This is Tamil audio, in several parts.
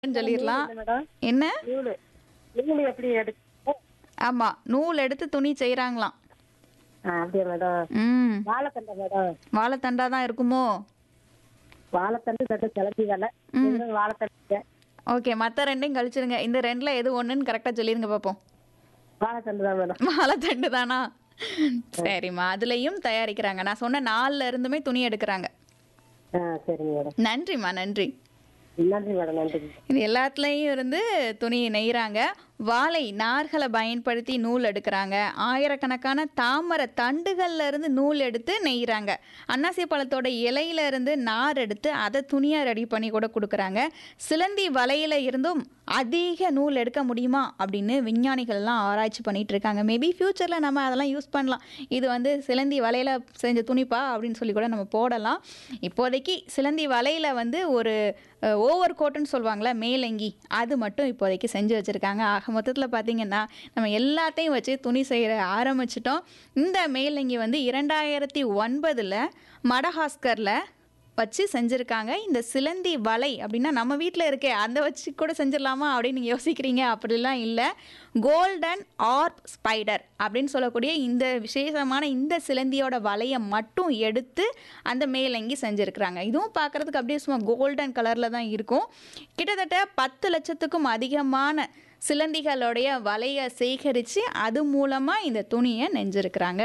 சொல்லிடலாம் மேடம் என்ன நூலு நூலு எப்படி எடுக்கும் ஆமா நூல் எடுத்து துணி செய்றாங்களாம் ஆ அப்படியா மேடம் ம் வாழைத்தண்டை மேடம் வாழைத்தண்டா தான் இருக்குமோ வாழைத்தண்டு தட்டு கிளம்பி வேலை வெறும் வாழைத்தண்டு ஓகே மற்ற ரெண்டையும் கழிச்சிருங்க இந்த ரெண்டுல எது ஒண்ணுன்னு கரெக்டா சொல்லிருங்க பாப்போம் வாழைத்தண்டு தான் மேடம் வாழைத்தண்டு தானா சரிம்மா அதுலயும் தயாரிக்கிறாங்க நான் சொன்ன நாலுல இருந்துமே துணி எடுக்கிறாங்க ஆ சரிங்க மேடம் நன்றிம்மா நன்றி நன்றி மேடம் நன்றி இது எல்லாத்துலேயும் இருந்து துணி நெய்கிறாங்க வாழை நார்களை பயன்படுத்தி நூல் எடுக்கிறாங்க ஆயிரக்கணக்கான தாமரை தண்டுகள்ல இருந்து நூல் எடுத்து நெய்கிறாங்க அன்னாசி பழத்தோட இலையில இருந்து நார் எடுத்து அதை துணியாக ரெடி பண்ணி கூட கொடுக்குறாங்க சிலந்தி வலையில இருந்தும் அதிக நூல் எடுக்க முடியுமா அப்படின்னு விஞ்ஞானிகள் எல்லாம் ஆராய்ச்சி பண்ணிட்டு இருக்காங்க மேபி ஃப்யூச்சரில் நம்ம அதெல்லாம் யூஸ் பண்ணலாம் இது வந்து சிலந்தி வலையில செஞ்ச துணிப்பா அப்படின்னு சொல்லி கூட நம்ம போடலாம் இப்போதைக்கு சிலந்தி வலையில வந்து ஒரு ஓவர் கோட்டுன்னு சொல்லுவாங்களே மேலங்கி அது மட்டும் இப்போதைக்கு செஞ்சு வச்சுருக்காங்க ஆக மொத்தத்தில் பார்த்தீங்கன்னா நம்ம எல்லாத்தையும் வச்சு துணி செய்கிற ஆரம்பிச்சிட்டோம் இந்த மேலங்கி வந்து இரண்டாயிரத்தி ஒன்பதில் மடஹாஸ்கரில் வச்சு செஞ்சுருக்காங்க இந்த சிலந்தி வலை அப்படின்னா நம்ம வீட்டில் இருக்கே அதை வச்சு கூட செஞ்சிடலாமா அப்படின்னு நீங்கள் யோசிக்கிறீங்க அப்படிலாம் இல்லை கோல்டன் ஆர்ப் ஸ்பைடர் அப்படின்னு சொல்லக்கூடிய இந்த விசேஷமான இந்த சிலந்தியோட வலையை மட்டும் எடுத்து அந்த மேலங்கி செஞ்சுருக்கிறாங்க இதுவும் பார்க்குறதுக்கு அப்படியே சும்மா கோல்டன் கலரில் தான் இருக்கும் கிட்டத்தட்ட பத்து லட்சத்துக்கும் அதிகமான சிலந்திகளுடைய வலையை சேகரித்து அது மூலமாக இந்த துணியை நெஞ்சிருக்கிறாங்க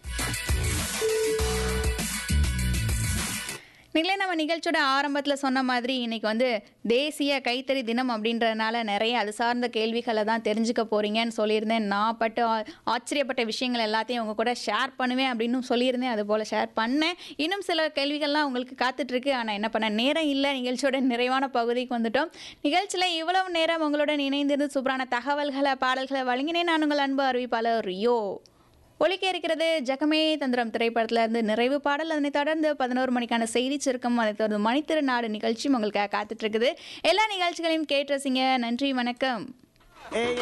நீங்களே நம்ம நிகழ்ச்சியோட ஆரம்பத்தில் சொன்ன மாதிரி இன்னைக்கு வந்து தேசிய கைத்தறி தினம் அப்படின்றதுனால நிறைய அது சார்ந்த கேள்விகளை தான் தெரிஞ்சுக்க போறீங்கன்னு சொல்லியிருந்தேன் நான் பட்டு ஆ- ஆச்சரியப்பட்ட விஷயங்கள் எல்லாத்தையும் உங்க கூட ஷேர் பண்ணுவேன் அப்படின்னு சொல்லியிருந்தேன் அது போல் ஷேர் பண்ணேன் இன்னும் சில கேள்விகள்லாம் உங்களுக்கு காத்துட்ருக்கு ஆனால் என்ன பண்ண நேரம் இல்லை நிகழ்ச்சியோட நிறைவான பகுதிக்கு வந்துட்டோம் நிகழ்ச்சியில் இவ்வளவு நேரம் உங்களுடன் இணைந்திருந்து சூப்பரான தகவல்களை பாடல்களை வழங்கினேன் நான் உங்கள் அன்பு அறிவிப்பாளர் ரியோ ஒலிக்க இருக்கிறது ஜகமே தந்திரம் திரைப்படத்துல இருந்து நிறைவு பாடல் அதனை தொடர்ந்து பதினோரு மணிக்கான செய்தி சுருக்கம் அதை தொடர்ந்து மணித்திருநாடு நிகழ்ச்சியும் உங்களுக்காக காத்துட்டு இருக்குது எல்லா நிகழ்ச்சிகளையும் கேட்டு ரசிங்க நன்றி வணக்கம் ஏய்